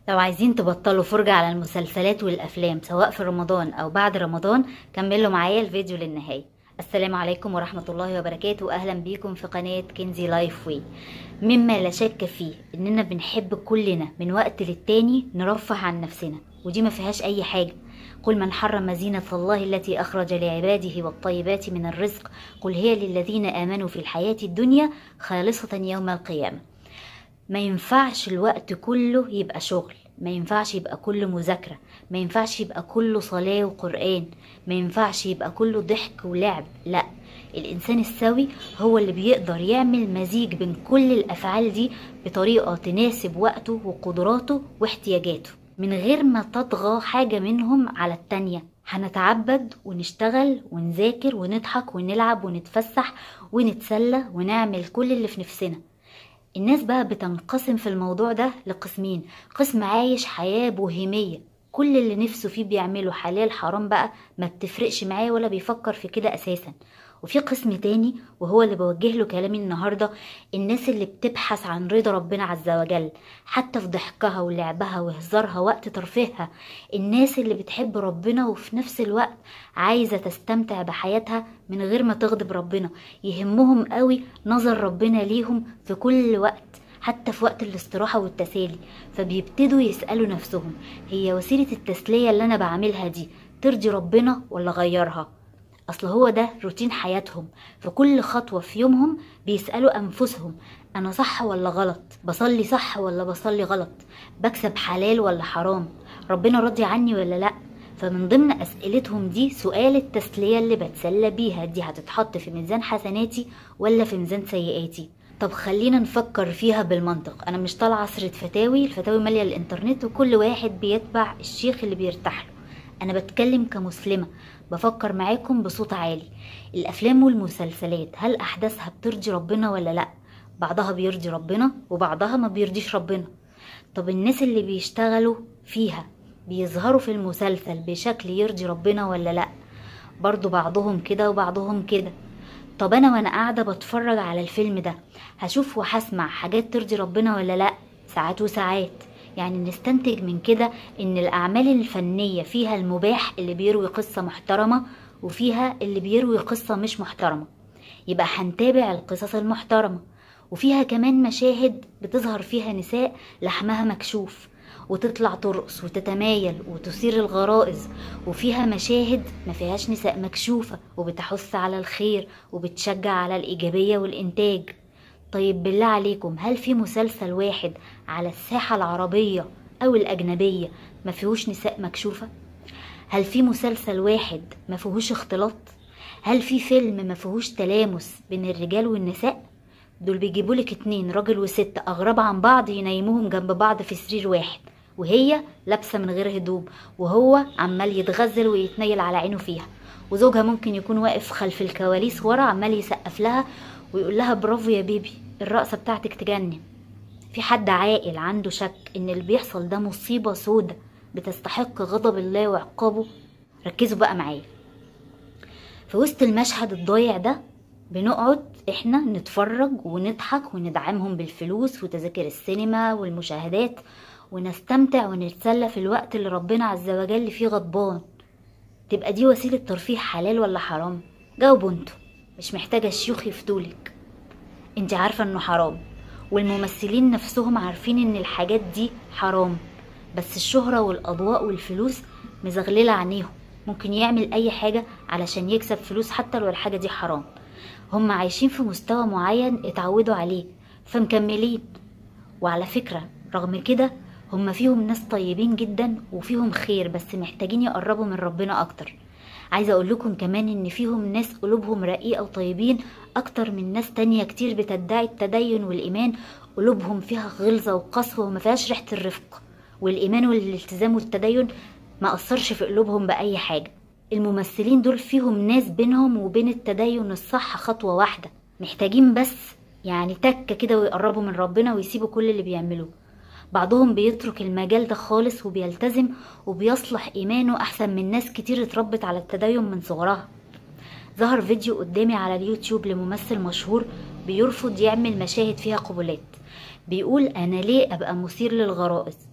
لو عايزين تبطلوا فرجة على المسلسلات والأفلام سواء في رمضان أو بعد رمضان كملوا معايا الفيديو للنهاية السلام عليكم ورحمة الله وبركاته أهلا بيكم في قناة كنزي لايف وي مما لا شك فيه إننا بنحب كلنا من وقت للتاني نرفه عن نفسنا ودي ما فيهاش أي حاجة قل من حرم زينة الله التي أخرج لعباده والطيبات من الرزق قل هي للذين آمنوا في الحياة الدنيا خالصة يوم القيامة ما ينفعش الوقت كله يبقى شغل ما ينفعش يبقى كله مذاكرة ما ينفعش يبقى كله صلاة وقرآن ما ينفعش يبقى كله ضحك ولعب لا الإنسان السوي هو اللي بيقدر يعمل مزيج بين كل الأفعال دي بطريقة تناسب وقته وقدراته واحتياجاته من غير ما تطغى حاجة منهم على التانية هنتعبد ونشتغل ونذاكر ونضحك ونلعب ونتفسح ونتسلى ونعمل كل اللي في نفسنا الناس بقى بتنقسم في الموضوع ده لقسمين قسم عايش حياة بوهيمية كل اللي نفسه فيه بيعمله حلال حرام بقى ما بتفرقش معاه ولا بيفكر في كده أساسا وفي قسم تاني وهو اللي بوجه له كلامي النهاردة الناس اللي بتبحث عن رضا ربنا عز وجل حتى في ضحكها ولعبها وهزارها وقت ترفيهها الناس اللي بتحب ربنا وفي نفس الوقت عايزة تستمتع بحياتها من غير ما تغضب ربنا يهمهم قوي نظر ربنا ليهم في كل وقت حتى في وقت الاستراحة والتسالي فبيبتدوا يسألوا نفسهم هي وسيلة التسلية اللي أنا بعملها دي ترضي ربنا ولا غيرها اصل هو ده روتين حياتهم في كل خطوة في يومهم بيسألوا انفسهم انا صح ولا غلط بصلي صح ولا بصلي غلط بكسب حلال ولا حرام ربنا راضي عني ولا لا فمن ضمن اسئلتهم دي سؤال التسلية اللي بتسلى بيها دي هتتحط في ميزان حسناتي ولا في ميزان سيئاتي طب خلينا نفكر فيها بالمنطق انا مش طالعه عصرة فتاوي الفتاوي ماليه الانترنت وكل واحد بيتبع الشيخ اللي بيرتاح له انا بتكلم كمسلمه بفكر معاكم بصوت عالي الافلام والمسلسلات هل احداثها بترضي ربنا ولا لا بعضها بيرضي ربنا وبعضها ما بيرضيش ربنا طب الناس اللي بيشتغلوا فيها بيظهروا في المسلسل بشكل يرضي ربنا ولا لا برضو بعضهم كده وبعضهم كده طب انا وانا قاعده بتفرج على الفيلم ده هشوف وهسمع حاجات ترضي ربنا ولا لا ساعات وساعات يعني نستنتج من كده ان الاعمال الفنيه فيها المباح اللي بيروي قصه محترمه وفيها اللي بيروي قصه مش محترمه يبقى هنتابع القصص المحترمه وفيها كمان مشاهد بتظهر فيها نساء لحمها مكشوف وتطلع ترقص وتتمايل وتثير الغرائز وفيها مشاهد ما فيهاش نساء مكشوفة وبتحث على الخير وبتشجع على الإيجابية والإنتاج طيب بالله عليكم هل في مسلسل واحد على الساحة العربية أو الأجنبية ما فيهوش نساء مكشوفة؟ هل في مسلسل واحد ما فيهوش اختلاط؟ هل في فيلم ما فيهوش تلامس بين الرجال والنساء؟ دول بيجيبوا لك اتنين راجل وست أغراب عن بعض ينيموهم جنب بعض في سرير واحد وهي لابسة من غير هدوم وهو عمال يتغزل ويتنيل على عينه فيها وزوجها ممكن يكون واقف خلف الكواليس ورا عمال يسقف لها ويقول لها برافو يا بيبي الرقصة بتاعتك تجنن في حد عاقل عنده شك ان اللي بيحصل ده مصيبة سودة بتستحق غضب الله وعقابه ركزوا بقى معايا في وسط المشهد الضايع ده بنقعد احنا نتفرج ونضحك وندعمهم بالفلوس وتذاكر السينما والمشاهدات ونستمتع ونتسلى في الوقت اللي ربنا عز وجل فيه غضبان تبقى دي وسيلة ترفيه حلال ولا حرام جاوبوا انتوا مش محتاجة الشيوخ يفتولك انت عارفة انه حرام والممثلين نفسهم عارفين ان الحاجات دي حرام بس الشهرة والاضواء والفلوس مزغللة عينيهم ممكن يعمل اي حاجة علشان يكسب فلوس حتى لو الحاجة دي حرام هم عايشين في مستوى معين اتعودوا عليه فمكملين وعلى فكرة رغم كده هم فيهم ناس طيبين جدا وفيهم خير بس محتاجين يقربوا من ربنا اكتر عايزة اقول لكم كمان ان فيهم ناس قلوبهم رقيقة وطيبين اكتر من ناس تانية كتير بتدعي التدين والايمان قلوبهم فيها غلظة وقسوة وما فيهاش ريحة الرفق والايمان والالتزام والتدين ما اثرش في قلوبهم باي حاجة الممثلين دول فيهم ناس بينهم وبين التدين الصح خطوة واحدة محتاجين بس يعني تكة كده ويقربوا من ربنا ويسيبوا كل اللي بيعملوه بعضهم بيترك المجال ده خالص وبيلتزم وبيصلح إيمانه أحسن من ناس كتير اتربت على التدين من صغرها ظهر فيديو قدامي على اليوتيوب لممثل مشهور بيرفض يعمل مشاهد فيها قبلات بيقول أنا ليه أبقى مثير للغرائز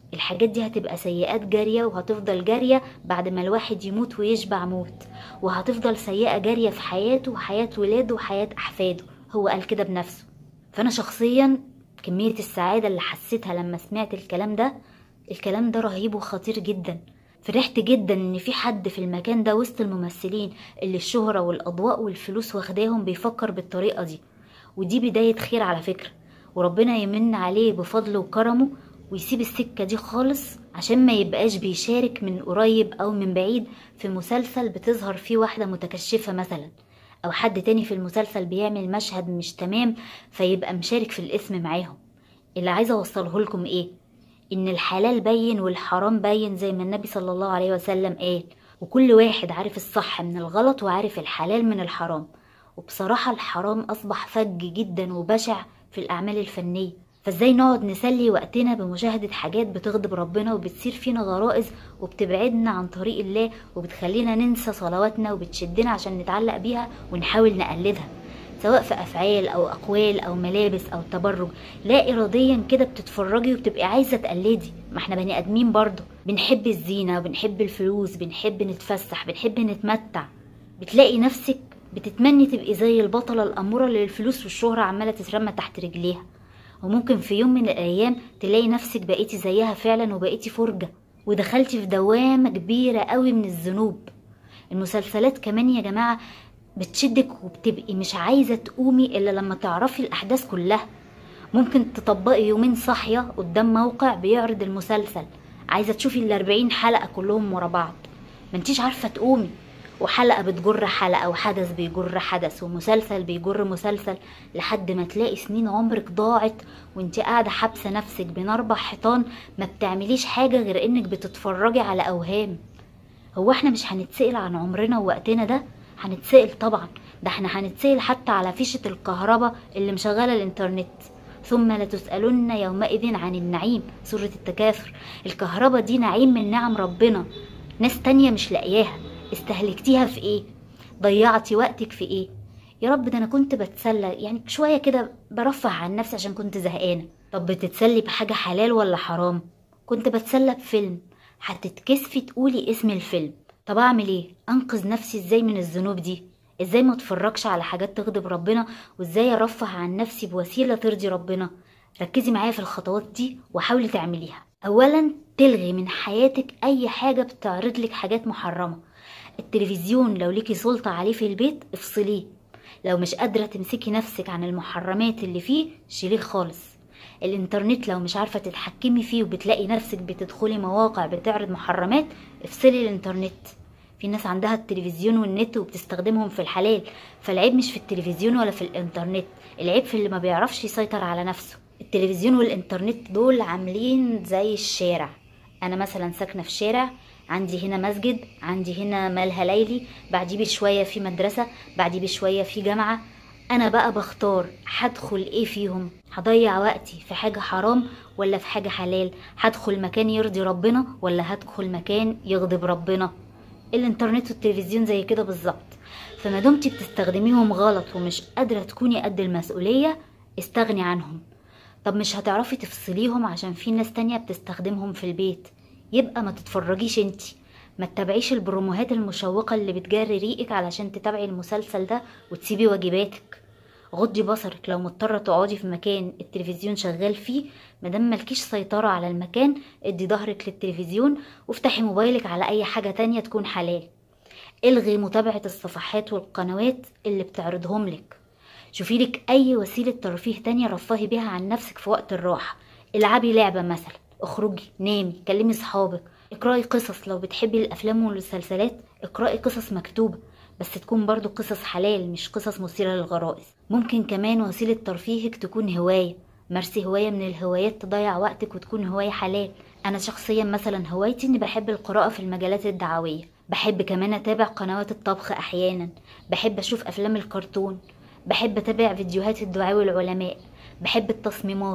الحاجات دي هتبقى سيئات جارية وهتفضل جارية بعد ما الواحد يموت ويشبع موت وهتفضل سيئة جارية في حياته وحياة ولاده وحياة أحفاده هو قال كده بنفسه فأنا شخصيا كمية السعادة اللي حسيتها لما سمعت الكلام ده الكلام ده رهيب وخطير جدا فرحت جدا ان في حد في المكان ده وسط الممثلين اللي الشهرة والاضواء والفلوس واخداهم بيفكر بالطريقة دي ودي بداية خير على فكرة وربنا يمن عليه بفضله وكرمه ويسيب السكة دي خالص عشان ما يبقاش بيشارك من قريب او من بعيد في مسلسل بتظهر فيه واحدة متكشفة مثلا او حد تاني في المسلسل بيعمل مشهد مش تمام فيبقى مشارك في الاسم معاهم اللي عايزة اوصله لكم ايه ان الحلال بين والحرام بين زي ما النبي صلى الله عليه وسلم قال وكل واحد عارف الصح من الغلط وعارف الحلال من الحرام وبصراحة الحرام أصبح فج جدا وبشع في الأعمال الفنية فازاي نقعد نسلي وقتنا بمشاهدة حاجات بتغضب ربنا وبتصير فينا غرائز وبتبعدنا عن طريق الله وبتخلينا ننسى صلواتنا وبتشدنا عشان نتعلق بيها ونحاول نقلدها سواء في افعال او اقوال او ملابس او تبرج لا اراديا كده بتتفرجي وبتبقي عايزه تقلدي ما احنا بني ادمين برضه بنحب الزينه وبنحب الفلوس بنحب نتفسح بنحب نتمتع بتلاقي نفسك بتتمني تبقي زي البطله الاموره اللي الفلوس والشهره عماله تترمى تحت رجليها وممكن في يوم من الايام تلاقي نفسك بقيتي زيها فعلا وبقيتي فرجه ودخلتي في دوامه كبيره قوي من الذنوب المسلسلات كمان يا جماعه بتشدك وبتبقي مش عايزة تقومي إلا لما تعرفي الأحداث كلها ممكن تطبقي يومين صاحية قدام موقع بيعرض المسلسل عايزة تشوفي الأربعين حلقة كلهم ورا بعض ما انتيش عارفة تقومي وحلقة بتجر حلقة وحدث بيجر حدث ومسلسل بيجر مسلسل لحد ما تلاقي سنين عمرك ضاعت وانت قاعدة حابسة نفسك بين أربع حيطان ما بتعمليش حاجة غير انك بتتفرجي على أوهام هو احنا مش هنتسأل عن عمرنا ووقتنا ده هنتسأل طبعا ده احنا هنتسأل حتى على فيشة الكهرباء اللي مشغلة الانترنت ثم لتسألن يومئذ عن النعيم سورة التكاثر الكهرباء دي نعيم من نعم ربنا ناس تانية مش لاقياها استهلكتيها في ايه ضيعتي وقتك في ايه يا رب ده انا كنت بتسلى يعني شوية كده برفه عن نفسي عشان كنت زهقانة طب بتتسلي بحاجة حلال ولا حرام كنت بتسلى بفيلم هتتكسفي تقولي اسم الفيلم طب اعمل ايه انقذ نفسي ازاي من الذنوب دي ازاي ما اتفرجش على حاجات تغضب ربنا وازاي ارفه عن نفسي بوسيله ترضي ربنا ركزي معايا في الخطوات دي وحاولي تعمليها اولا تلغي من حياتك اي حاجه بتعرض لك حاجات محرمه التلفزيون لو ليكي سلطه عليه في البيت افصليه لو مش قادره تمسكي نفسك عن المحرمات اللي فيه شيليه خالص الانترنت لو مش عارفه تتحكمي فيه وبتلاقي نفسك بتدخلي مواقع بتعرض محرمات افصلي الانترنت في ناس عندها التلفزيون والنت وبتستخدمهم في الحلال فالعيب مش في التلفزيون ولا في الانترنت العيب في اللي ما بيعرفش يسيطر على نفسه التلفزيون والانترنت دول عاملين زي الشارع انا مثلا ساكنه في شارع عندي هنا مسجد عندي هنا مالها ليلي بعديه بشويه في مدرسه بعديه بشويه في جامعه انا بقى بختار هدخل ايه فيهم هضيع وقتي في حاجه حرام ولا في حاجه حلال هدخل مكان يرضي ربنا ولا هدخل مكان يغضب ربنا الانترنت والتلفزيون زي كده بالظبط فما دمتي بتستخدميهم غلط ومش قادره تكوني قد المسؤوليه استغني عنهم طب مش هتعرفي تفصليهم عشان في ناس تانية بتستخدمهم في البيت يبقى ما تتفرجيش انتي ما تتابعيش البروموهات المشوقة اللي بتجري ريقك علشان تتابعي المسلسل ده وتسيبي واجباتك غضي بصرك لو مضطرة تقعدي في مكان التلفزيون شغال فيه مادام ملكيش سيطرة على المكان ادي ظهرك للتلفزيون وافتحي موبايلك على اي حاجة تانية تكون حلال الغي متابعة الصفحات والقنوات اللي بتعرضهم لك شوفي لك اي وسيلة ترفيه تانية رفهي بيها عن نفسك في وقت الراحة العبي لعبة مثلا اخرجي نامي كلمي صحابك اقرأي قصص لو بتحبي الافلام والمسلسلات اقرأي قصص مكتوبة بس تكون برضو قصص حلال مش قصص مثيرة للغرائز ممكن كمان وسيلة ترفيهك تكون هواية مارسي هواية من الهوايات تضيع وقتك وتكون هواية حلال أنا شخصيا مثلا هوايتي إني بحب القراءة في المجالات الدعوية بحب كمان أتابع قنوات الطبخ أحيانا بحب أشوف أفلام الكرتون بحب أتابع فيديوهات الدعاء والعلماء بحب التصميمات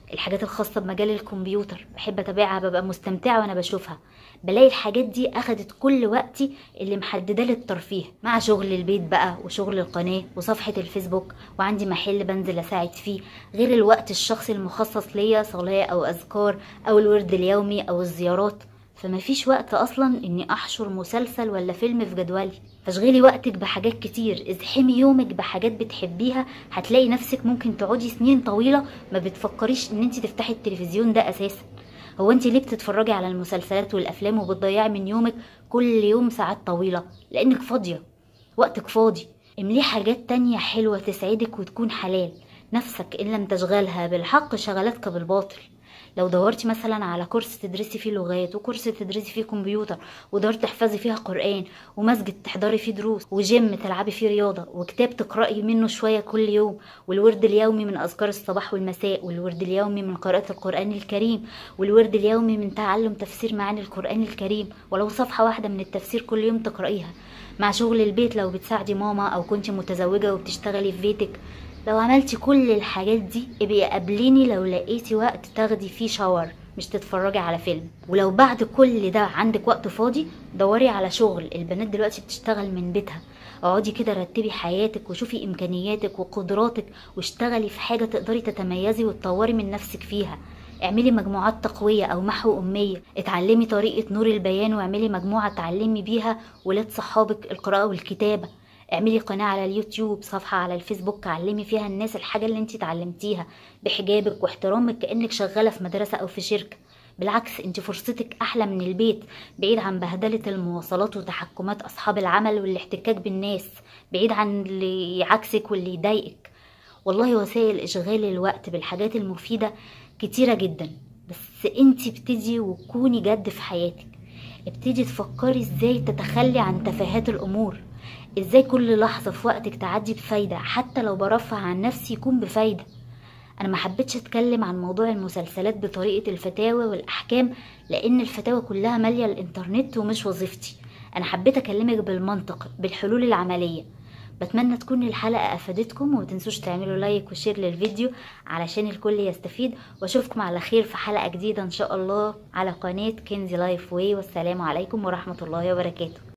الحاجات الخاصة بمجال الكمبيوتر بحب اتابعها ببقى مستمتعة وانا بشوفها بلاقي الحاجات دي اخدت كل وقتي اللي محدده للترفيه مع شغل البيت بقى وشغل القناة وصفحة الفيسبوك وعندي محل بنزل اساعد فيه غير الوقت الشخصي المخصص ليا صلاة او اذكار او الورد اليومي او الزيارات فما فيش وقت اصلا اني احشر مسلسل ولا فيلم في جدولي فاشغلي وقتك بحاجات كتير ازحمي يومك بحاجات بتحبيها هتلاقي نفسك ممكن تقعدي سنين طويلة ما بتفكريش ان انت تفتحي التلفزيون ده اساسا هو انت ليه بتتفرجي على المسلسلات والافلام وبتضيعي من يومك كل يوم ساعات طويلة لانك فاضية وقتك فاضي امليه حاجات تانية حلوة تسعدك وتكون حلال نفسك ان لم تشغلها بالحق شغلتك بالباطل لو دورتي مثلا على كورس تدرسي فيه لغات وكورس تدرسي فيه كمبيوتر ودار تحفظي فيها قرآن ومسجد تحضري فيه دروس وجيم تلعبي فيه رياضة وكتاب تقرأي منه شوية كل يوم والورد اليومي من أذكار الصباح والمساء والورد اليومي من قراءة القرآن الكريم والورد اليومي من تعلم تفسير معاني القرآن الكريم ولو صفحة واحدة من التفسير كل يوم تقرأيها مع شغل البيت لو بتساعدي ماما أو كنت متزوجة وبتشتغلي في بيتك لو عملتي كل الحاجات دي ابقي قابليني لو لقيتي وقت تاخدي فيه شاور مش تتفرجي على فيلم ولو بعد كل ده عندك وقت فاضي دوري على شغل البنات دلوقتي بتشتغل من بيتها اقعدي كده رتبي حياتك وشوفي امكانياتك وقدراتك واشتغلي في حاجه تقدري تتميزي وتطوري من نفسك فيها اعملي مجموعات تقوية أو محو أمية اتعلمي طريقة نور البيان واعملي مجموعة تعلمي بيها ولاد صحابك القراءة والكتابة اعملي قناة على اليوتيوب صفحة على الفيسبوك علمي فيها الناس الحاجة اللي انت اتعلمتيها بحجابك واحترامك كأنك شغالة في مدرسة أو في شركة بالعكس انت فرصتك أحلى من البيت بعيد عن بهدلة المواصلات وتحكمات أصحاب العمل والاحتكاك بالناس بعيد عن اللي يعكسك واللي يضايقك والله وسائل إشغال الوقت بالحاجات المفيدة كتيرة جدا بس انت ابتدي وكوني جد في حياتك ابتدي تفكري ازاي تتخلي عن تفاهات الأمور ازاي كل لحظة في وقتك تعدي بفايدة حتى لو برفع عن نفسي يكون بفايدة انا ما حبيتش اتكلم عن موضوع المسلسلات بطريقة الفتاوى والاحكام لان الفتاوى كلها مالية الانترنت ومش وظيفتي انا حبيت اكلمك بالمنطق بالحلول العملية بتمنى تكون الحلقة افادتكم ومتنسوش تعملوا لايك وشير للفيديو علشان الكل يستفيد واشوفكم على خير في حلقة جديدة ان شاء الله على قناة كنزي لايف واي والسلام عليكم ورحمة الله وبركاته